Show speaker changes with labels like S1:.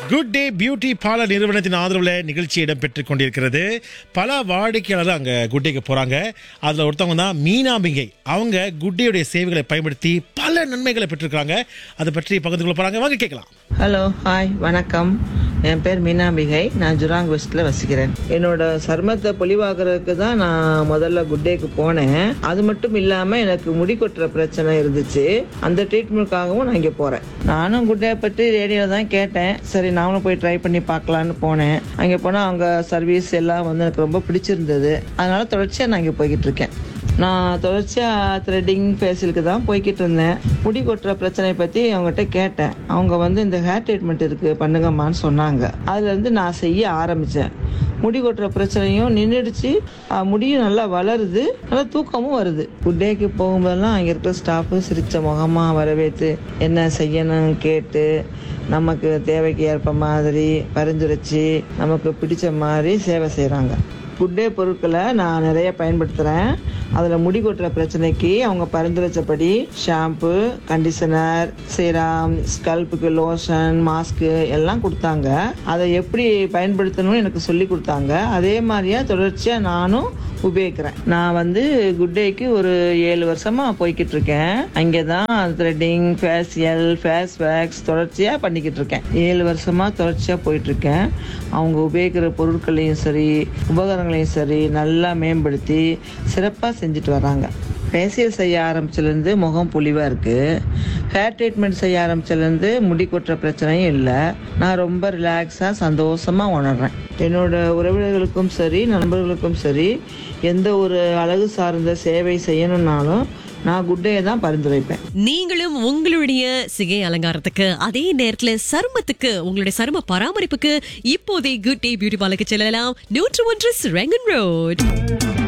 S1: good day beauty parlour நிறுவனத்தின் ஆதரவில் நிகழ்ச்சி இடம்பெற்றுக் கொண்டிருக்கிறது பல வாடிக்கையாளர் அங்கே குட் டேக்கு போகிறாங்க அதில் ஒருத்தவங்க தான் மீனாம்பிகை அவங்க குட் டேயுடைய சேவைகளை பயன்படுத்தி பல நன்மைகளை பெற்றிருக்காங்க அதை பற்றி பகிர்ந்து கொள்ள போகிறாங்க வாங்க கேட்கலாம்
S2: ஹலோ ஹாய் வணக்கம் என் பேர் மீனாம்பிகை நான் ஜுராங் வெஸ்ட்டில் வசிக்கிறேன் என்னோட சருமத்தை பொலிவாக்குறதுக்கு தான் நான் முதல்ல குட்டேக்கு போனேன் அது மட்டும் இல்லாமல் எனக்கு முடி கொட்டுற பிரச்சனை இருந்துச்சு அந்த ட்ரீட்மெண்ட்காகவும் நான் இங்கே போகிறேன் நானும் குட்டே பற்றி ரேடியோ தான் கேட்டேன் சரி நானும் போய் ட்ரை பண்ணி பார்க்கலான்னு போனேன் அங்கே போனால் அவங்க சர்வீஸ் எல்லாம் வந்து எனக்கு ரொம்ப பிடிச்சிருந்தது அதனால தொடர்ச்சியாக நான் இங்கே போய்கிட்டு இருக்கேன் நான் தொடர்ச்சியாக த்ரெட்டிங் ஃபேஷியலுக்கு தான் போய்கிட்டு இருந்தேன் முடி கொட்டுற பிரச்சனை பற்றி அவங்ககிட்ட கேட்டேன் அவங்க வந்து இந்த ஹேர் ட்ரீட்மெண்ட் இருக்குது பண்ணுங்கம்மான்னு சொன்னாங்க அதுலேருந்து நான் செய்ய ஆரம்பித்தேன் முடி கொட்டுற பிரச்சனையும் நின்றுடுச்சு முடியும் நல்லா வளருது நல்லா தூக்கமும் வருது குட்டேக்கு போகும்போதெல்லாம் அங்கே இருக்கிற ஸ்டாஃபு சிரித்த முகமாக வரவேற்று என்ன செய்யணும் கேட்டு நமக்கு தேவைக்கு ஏற்ப மாதிரி பரிந்துரைச்சி நமக்கு பிடிச்ச மாதிரி சேவை செய்கிறாங்க குட்டே பொருட்களை நான் நிறைய பயன்படுத்துகிறேன் அதில் முடி கொட்டுற பிரச்சனைக்கு அவங்க பரிந்துரைச்சபடி ஷாம்பு கண்டிஷனர் சீரம் ஸ்கல்ப்புக்கு லோஷன் மாஸ்க்கு எல்லாம் கொடுத்தாங்க அதை எப்படி பயன்படுத்தணும்னு எனக்கு சொல்லி கொடுத்தாங்க அதே மாதிரியே தொடர்ச்சியாக நானும் உபயோகிக்கிறேன் நான் வந்து குட்டேக்கு ஒரு ஏழு வருஷமா போய்கிட்டு இருக்கேன் அங்கே தான் த்ரெட்டிங் ஃபேஷியல் ஃபேஸ் வேக்ஸ் தொடர்ச்சியாக பண்ணிக்கிட்டு இருக்கேன் ஏழு வருஷமா தொடர்ச்சியாக போயிட்டு இருக்கேன் அவங்க உபயோகிக்கிற பொருட்களையும் சரி உபகரணங்களையும் சரி நல்லா மேம்படுத்தி சிறப்பாக செஞ்சுட்டு வராங்க ஃபேஷியல் செய்ய ஆரம்பிச்சிலேருந்து முகம் பொலிவாக இருக்குது ஹேர் ட்ரீட்மெண்ட் செய்ய ஆரம்பிச்சிலேருந்து முடி கொட்டுற பிரச்சனையும் இல்லை நான் ரொம்ப ரிலாக்ஸாக சந்தோஷமாக உணர்றேன் என்னோட உறவினர்களுக்கும் சரி நண்பர்களுக்கும் சரி எந்த ஒரு அழகு சார்ந்த சேவை செய்யணும்னாலும் நான் குட்டையை தான் பரிந்துரைப்பேன்
S3: நீங்களும் உங்களுடைய சிகை அலங்காரத்துக்கு அதே நேரத்துல சருமத்துக்கு உங்களுடைய சரும பராமரிப்புக்கு இப்போதே குட் டே பியூட்டி பார்லருக்கு செல்லலாம் நூற்று ஒன்று ரெங்கன் ரோட்